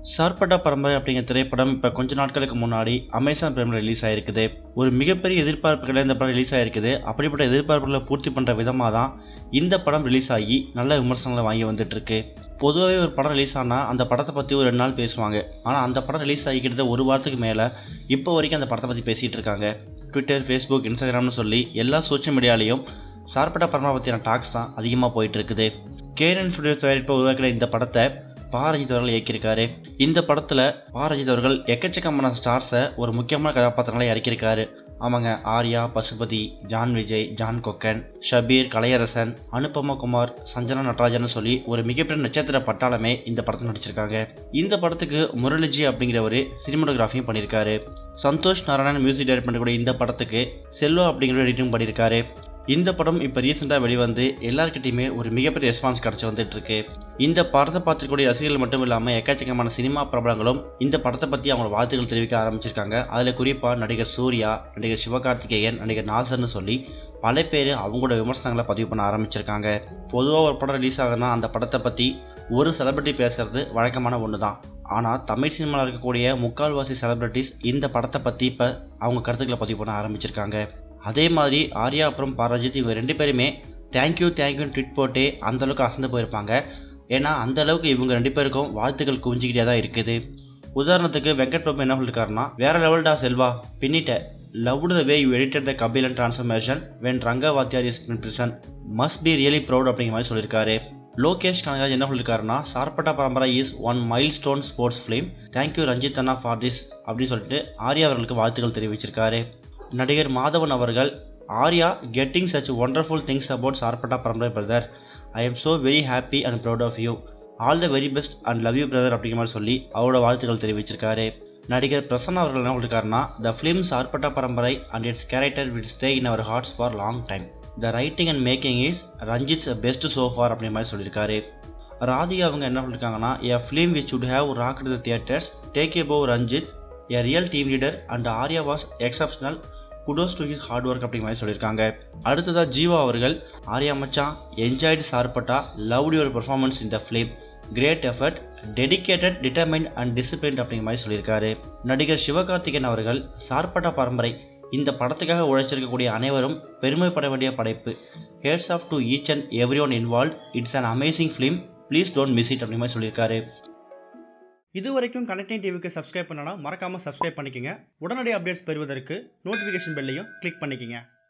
சார்பட்டா பரம்பரை அப்படிங்கிற திரைப்படம் இப்போ கொஞ்ச நாட்களுக்கு முன்னாடி அமேசான் பிரைமில் ரிலீஸ் ஆயிருக்குது ஒரு மிகப்பெரிய எதிர்பார்ப்புகளை இந்த படம் ரிலீஸ் ஆயிருக்குது அப்படிப்பட்ட எதிர்பார்ப்புகளை பூர்த்தி பண்ணுற விதமாக தான் இந்த படம் ரிலீஸ் ஆகி நல்ல விமர்சனங்களை வாங்கி வந்துட்டு இருக்கு பொதுவாகவே ஒரு படம் ரிலீஸ் ஆனால் அந்த படத்தை பற்றி ஒரு ரெண்டு நாள் பேசுவாங்க ஆனால் அந்த படம் ரிலீஸ் ஆகி கிட்டத்தட்ட ஒரு வாரத்துக்கு மேலே இப்போ வரைக்கும் அந்த படத்தை பற்றி பேசிகிட்டு இருக்காங்க ட்விட்டர் ஃபேஸ்புக் இன்ஸ்டாகிராம்னு சொல்லி எல்லா சோஷியல் மீடியாலையும் சார்பட்டா பரம்பரை பற்றின டாக்ஸ் தான் அதிகமாக போயிட்டு இருக்குது கேரன் ஸ்டுடியோ தயாரிப்பை உருவாக்கின இந்த படத்தை பாரஜித் அவர்கள் இயக்கியிருக்காரு இந்த படத்தில் பாரஜித் அவர்கள் எக்கச்சக்கமான ஸ்டார்ஸை ஒரு முக்கியமான கதாபாத்திரங்களை இறக்கியிருக்காரு ஆமாங்க ஆர்யா பசுபதி ஜான் விஜய் ஜான் கொக்கன் ஷபீர் கலையரசன் அனுபமா குமார் சஞ்சனா நடராஜன் சொல்லி ஒரு மிகப்பெரிய நட்சத்திர பட்டாளமே இந்த படத்தில் நடிச்சிருக்காங்க இந்த படத்துக்கு முரளிஜி அப்படிங்கிறவர் சினிமோட்டோகிராஃபியும் பண்ணியிருக்காரு சந்தோஷ் நாராயணன் மியூசிக் டைரக்ட் பண்ணக்கூடிய இந்த படத்துக்கு செல்வா அப்படிங்கிற எடிட்டிங் பண்ணியிருக்காரு இந்த படம் இப்போ ரீசெண்டாக வெளிவந்து எல்லாருக்கிட்டையுமே ஒரு மிகப்பெரிய ரெஸ்பான்ஸ் கிடச்சி வந்துட்டு இருக்கு இந்த படத்தை பார்த்துக்கூடிய ரசிகர்கள் மட்டும் இல்லாமல் எக்கச்சக்கமான சினிமா பிரபலங்களும் இந்த படத்தை பற்றி அவங்களோட வாழ்த்துக்கள் தெரிவிக்க ஆரம்பிச்சிருக்காங்க அதில் குறிப்பாக நடிகர் சூர்யா நடிகர் சிவகார்த்திகேயன் நடிகர் நாசர்னு சொல்லி பல பேர் அவங்களோட விமர்சனங்களை பதிவு பண்ண ஆரம்பிச்சிருக்காங்க பொதுவாக ஒரு படம் ரிலீஸ் ஆகுதுன்னா அந்த படத்தை பற்றி ஒரு செலிபிரிட்டி பேசுறது வழக்கமான ஒன்று தான் ஆனால் தமிழ் சினிமாவில் இருக்கக்கூடிய முக்கால்வாசி செலிபிரிட்டிஸ் இந்த படத்தை பற்றி இப்போ அவங்க கருத்துக்களை பதிவு பண்ண ஆரம்பிச்சிருக்காங்க அதே மாதிரி ஆர்யா அப்புறம் பாரஜித் இவங்க ரெண்டு பேருமே தேங்க்யூ தேங்க்யூன்னு ட்விட் போட்டு அந்தளவுக்கு அசந்து போயிருப்பாங்க ஏன்னா அந்த அளவுக்கு இவங்க ரெண்டு பேருக்கும் வாழ்த்துக்கள் குவிஞ்சிக்கிட்டே தான் இருக்குது உதாரணத்துக்கு வெங்கட் பிரபு என்ன சொல்லியிருக்காருன்னா வேற லெவல்டா செல்வா பின்னிட்ட loved the way you edited the Kabil and transformation when Ranga Vathiyar is in prison must be really proud அப்படிங்கிற மாதிரி சொல்லியிருக்காரு லோகேஷ் கனகராஜ் என்ன சொல்லியிருக்காருன்னா Sarpatta Parambarai is one milestone sports film thank you Ranjith அண்ணா ஃபார் திஸ் அப்படின்னு சொல்லிட்டு ஆர்யா அவர்களுக்கு வாழ்த்துக்கள் தெரிவிச்சிருக்காரு நடிகர் மாதவன் அவர்கள் Arya getting such wonderful things about Sarpatta Parambarai brother I am so very happy and proud of you all the very best and love you brother அப்படிங்கிற மாதிரி சொல்லி அவரோட வாழ்த்துக்கள் தெரிவிச்சிருக்காரு நடிகர் பிரசன்னா அவர்கள் என்ன சொல்லியிருக்காருன்னா த film Sarpatta Parambarai and its character will stay in our hearts for long time the writing and making is Ranjith's best so far அப்படிங்கிற மாதிரி சொல்லியிருக்காரு ராதிகா அவங்க என்ன சொல்லியிருக்காங்கன்னா a film which would have rocked the theatres take above Ranjith a real team leader and Arya was exceptional kudos to his hard work அப்படிங்கிற மாதிரி சொல்லியிருக்காங்க அடுத்ததாக ஜீவா அவர்கள் ஆர்யா மச்சான் enjoyed Sarpatta loved your performance in the film great effort dedicated determined and discipline அப்படிங்கிற மாதிரி சொல்லியிருக்காரு நடிகர் சிவகார்த்திகேயன் அவர்கள் சார்பட்டா பரம்பரை இந்த படத்துக்காக உழைச்சிருக்கக்கூடிய அனைவரும் பெருமைப்பட வேண்டிய படைப்பு hats off to each and every one involve it's an amazing film please don't miss it அப்படிங்கிற மாதிரி சொல்லியிருக்காரு இது வரைக்கும் கனெக்டிங் டிவிக்கு சப்ஸ்கிரைப் பண்ணனா மறக்காமல் சப்ஸ்கிரைப் பண்ணிக்கங்க உடனடி அப்டேட்ஸ் பெறுவதற்கு நோட்டிஃபிகேஷன் பெல்லையும் கிளிக் பண்ணிக்கங்க